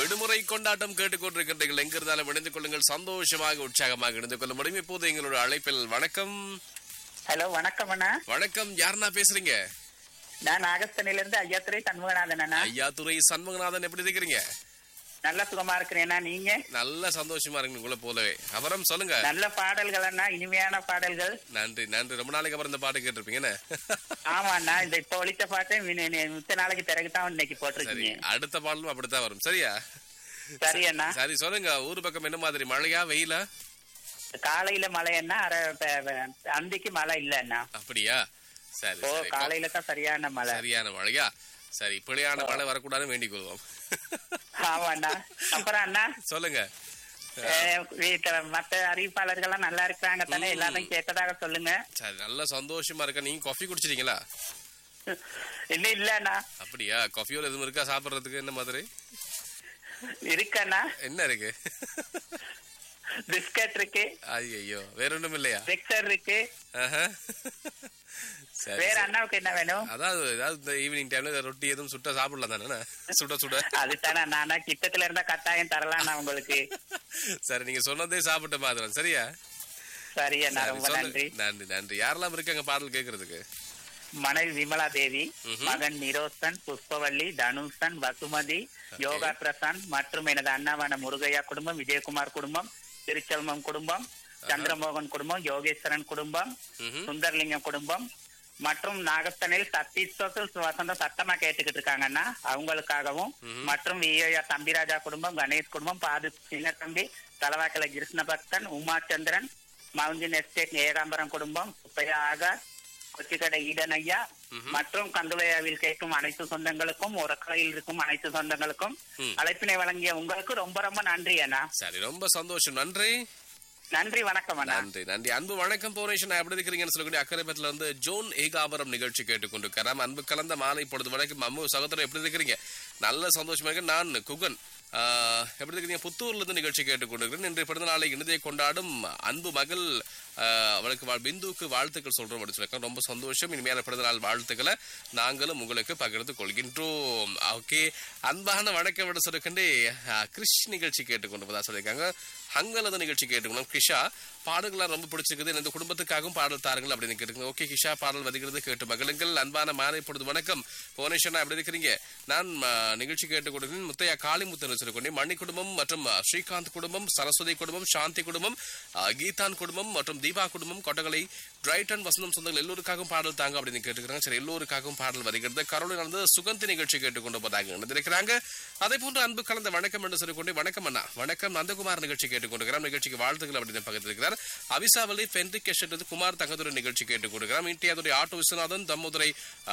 விடுமுறை கொண்டாட்டம் கேட்டுக்கொண்டிருக்கின்றீர்கள் எங்கிருந்தாலும் இணைந்து கொள்ளுங்கள் சந்தோஷமாக உற்சாகமாக இணைந்து கொள்ள முடியும் இப்போது எங்களோட அழைப்பில் வணக்கம் ஹலோ வணக்கம் அண்ணா வணக்கம் யாருன்னா பேசுறீங்க நான் நாகஸ்தனில இருந்து ஐயாத்துறை சண்முகநாதன் அண்ணா ஐயாத்துறை சண்முகநாதன் எப்படி இருக்கிறீங்க நல்ல சுகமா இருக்கிறேன்னா நீங்க நல்ல சந்தோஷமா இருக்கு உங்களை போலவே அப்புறம் சொல்லுங்க நல்ல பாடல்கள் அண்ணா இனிமையான பாடல்கள் நன்றி நன்றி ரொம்ப நாளைக்கு அப்புறம் இந்த பாட்டு கேட்டிருப்பீங்க என்ன? ஆமா அண்ணா இந்த இப்ப ஒழித்த பாட்டு மித்த நாளைக்கு பிறகுதான் இன்னைக்கு சரி போட்டிருக்கீங்க அடுத்த பாடலும் அப்படித்தான் வரும் சரியா சரி அண்ணா சரி சொல்லுங்க ஊர் பக்கம் என்ன மாதிரி மழையா வெயிலா காலையில மழை என்ன அரை ப- ப- அந்திக்கு மழை இல்ல அண்ணா அப்படியா சரி ஓ சரி காலையில தான் சரியான மழை சரியான மழையா சரி பிழையான மழை வரக்கூடாதுன்னு வேண்டிக் கொள்வோம் ஆமா அண்ணா அப்புறம் அண்ணா சொல்லுங்க அஹ், வீட்டுல மத்த அறிவிப்பாளர்கள்லாம் நல்லா இருக்கிறாங்க தானே ம். எல்லாரும் கேட்டதாக சொல்லுங்க சரி நல்ல சந்தோஷமா இருக்க நீங்க காஃபி குடிச்சிட்டீங்களா இன்னும் இல்ல அண்ணா அப்படியா காஃபியோல எதுவும் இருக்கா சாப்பிடுறதுக்கு என்ன மாதிரி இருக்கண்ணா என்ன இருக்கு பிஸ்கட் இருக்கு ஐயோ வேற ஒண்ணும் இல்லையா மிக்சர் இருக்கு ஆஹா. சரி வேற சரி. அண்ணாவுக்கு என்ன வேணும் அதாவது ஏதாவது இந்த ஈவினிங் டைம்ல ரொட்டி எதுவும் சுட்ட சாப்பிடலாம் தானே சுட சுட அதுதானே நானா கிட்டத்துல இருந்தா கட்டாயம் தரலாம் நான் உங்களுக்கு சரி நீங்க சொன்னதே சாப்பிட்ட மாதிரி சரியா சரி அண்ணா சரி, ரொம்ப சொல்லு. நன்றி நன்றி நன்றி யாரெல்லாம் இருக்காங்க பாடல் கேக்குறதுக்கு மனைவி விமலா தேவி ம்ஹும். மகன் நிரோசன் புஷ்பவல்லி தனுஷன் வசுமதி யோகா பிரசாந்த் மற்றும் எனது அண்ணாவான முருகையா குடும்பம் விஜயகுமார் குடும்பம் திருச்செல்வம் குடும்பம் சந்திரமோகன் குடும்பம் யோகேஸ்வரன் குடும்பம் ம்ஹும். சுந்தர்லிங்கம் குடும்பம் மற்றும் நாகஸ்தனில் சத்தீஸ்வரத்தில் வசந்தம் சத்தமா கேட்டுக்கிட்டு இருக்காங்கன்னா அவங்களுக்காகவும் மற்றும் விஐயா தம்பிராஜா குடும்பம் கணேஷ் குடும்பம் பாது சின்ன தம்பி தலவாக்கல கிருஷ்ண பக்தன் உமாச்சந்திரன் மவுண்டின் எஸ்டேட் ஏகாம்பரம் குடும்பம் சுப்பையா ஆகாஷ் கொச்சிக்கடை ஈடன் ஐயா மற்றும் கந்துளையாவில் கேட்கும் அனைத்து சொந்தங்களுக்கும் உரக்கலையில் இருக்கும் அனைத்து சொந்தங்களுக்கும் ம். அழைப்பினை வழங்கிய உங்களுக்கு ரொம்ப ரொம்ப நன்றி அண்ணா சரி ரொம்ப சந்தோஷம் நன்றி நன்றி வணக்கம் அண்ணா நன்றி நன்றி அன்பு வணக்கம் போனேஷன் எப்படி இருக்கிறீங்கன்னு சொல்லக்கூடிய அக்கறைப்பட்டில இருந்து ஜோன் ஏகாபரம் நிகழ்ச்சி கேட்டுக்கொண்டிருக்கிறேன் அன்பு கலந்த மாலை பொழுது வரைக்கும் அம்மு சகோதரர் எப்படி இருக்கிறீங்க நல்ல சந்தோஷமா இருக்கு நான் குகன் ஆஹ், எப்படி இருக்கிறீங்க புத்தூர்ல இருந்து நிகழ்ச்சி கேட்டுக்கொண்டிருக்கிறேன் இன்றைய பிறந்த நாளை இனிதை கொண்டாடும் அன்பு மகள் ஆஹ், அவளுக்கு வாழ்- பிந்துவுக்கு வாழ்த்துக்கள் சொல்றோம் அப்படின்னு சொல்லியிருக்கோம் ரொம்ப சந்தோஷம் இனிமையான பிறந்த நாள் வாழ்த்துக்களை நாங்களும் உங்களுக்கு பகிர்ந்து கொள்கின்றோம் ஓகே அன்பான வணக்கம் விட சொல்லிக்கொண்டே ஆஹ், கிறிஷ் நிகழ்ச்சி கேட்டுக்கொண்டு போதா சொல்லியிருக்காங்க ஹங்கலத நிகழ்ச்சி கேட்டுக்கணும் கிஷா பாடல்கள்லாம் ரொம்ப பிடிச்சிருக்குது இந்த குடும்பத்துக்காகவும் பாடல் தாருங்கள் அப்படின்னு கேட்டுக்கோங்க ஓகே கிஷா பாடல் வருகிறது கேட்டு மகளுங்கள் அன்பான மாலை பொழுது வணக்கம் புவனேஸ்வரன் எப்படி இருக்கிறீங்க நான் ஆ, நிகழ்ச்சி கேட்டுக் கொடுக்கிறேன் முத்தையா காளிமுத்தன் சொல்லிக்கொண்டேன் மணி குடும்பம் மற்றும் ஆ, ஸ்ரீகாந்த் குடும்பம் சரஸ்வதி குடும்பம் சாந்தி குடும்பம் ஆ, கீதான் குடும்பம் மற்றும் தீபா குடும்பம் கொட்டகலை டிரைட்டன் வசந்தம் சொந்தங்கள் எல்லோருக்காகவும் பாடல் தாங்க அப்படின்னு கேட்டுக்கிறாங்க சரி எல்லோருக்காகவும் பாடல் வருகிறது கரோலில் நடந்து சுகந்தி நிகழ்ச்சி கேட்டுக்கொண்டு போதாங்க இணைந்திருக்கிறாங்க அதே போன்று அன்பு கலந்த வணக்கம் என்று சொல்லிக்கொண்டு வணக்கம் அண்ணா வணக்கம் நந்தகுமார் நிகழ்ச்சி கேட்டுக்கொண்டிருக்கிறார் நிகழ்ச்சிக்கு வாழ்த்துக்கள் அப்படின்னு பகிர்ந்திருக்கிறார் அவிசாவளி பென்ட்ரிக் கெஷட் குமார் தங்கதுரை நிகழ்ச்சி கேட்டுக்கொண்டிருக்கிறார் இன்றைய ஆட்டோ விஸ்வநாதன் தம்முதுரை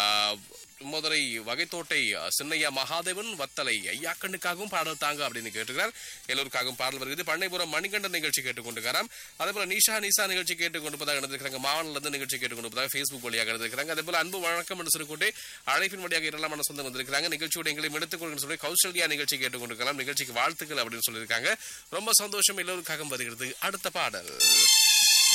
மதுரை வகைத்தோட்டை ஆ, சின்னையா மகாதேவன் வத்தலை ஐயாக்கண்ணுக்காகவும் பாடல் தாங்க அப்படின்னு கேட்டுக்கிறார் எல்லோருக்காகவும் பாடல் வருகிறது பண்ணைபுரம் மணிகண்டன் நிகழ்ச்சி கேட்டுக்கொண்டிருக்கிறார் அதே போல நிஷா நிசா நிகழ்ச்சி கேட்டுக்கொண்டு போதாக நடந்திருக்கிறாங்க மாவனில இருந்து நிகழ்ச்சி கேட்டுக்கொண்டு போதாக ஃபேஸ்புக் வழியாக நடந்திருக்கிறாங்க அதே போல அன்பு வணக்கம் என்று சொல்லிக்கொண்டு அழைப்பின் வழியாக இரண்டாம் சொந்தம் வந்திருக்கிறாங்க நிகழ்ச்சியோட எங்களையும் எடுத்துக்கொள்ளுன்னு சொல்லி கௌசல்யா நிகழ்ச்சி கேட்டுக்கொண்டிருக்கலாம் நிகழ்ச்சிக்கு வாழ்த்துக்கள் அப்படின்னு சொல்லியிருக்காங்க ரொம்ப சந்தோஷம் எல்லோருக்காகவும் வருகிறது அடுத்த பாடல்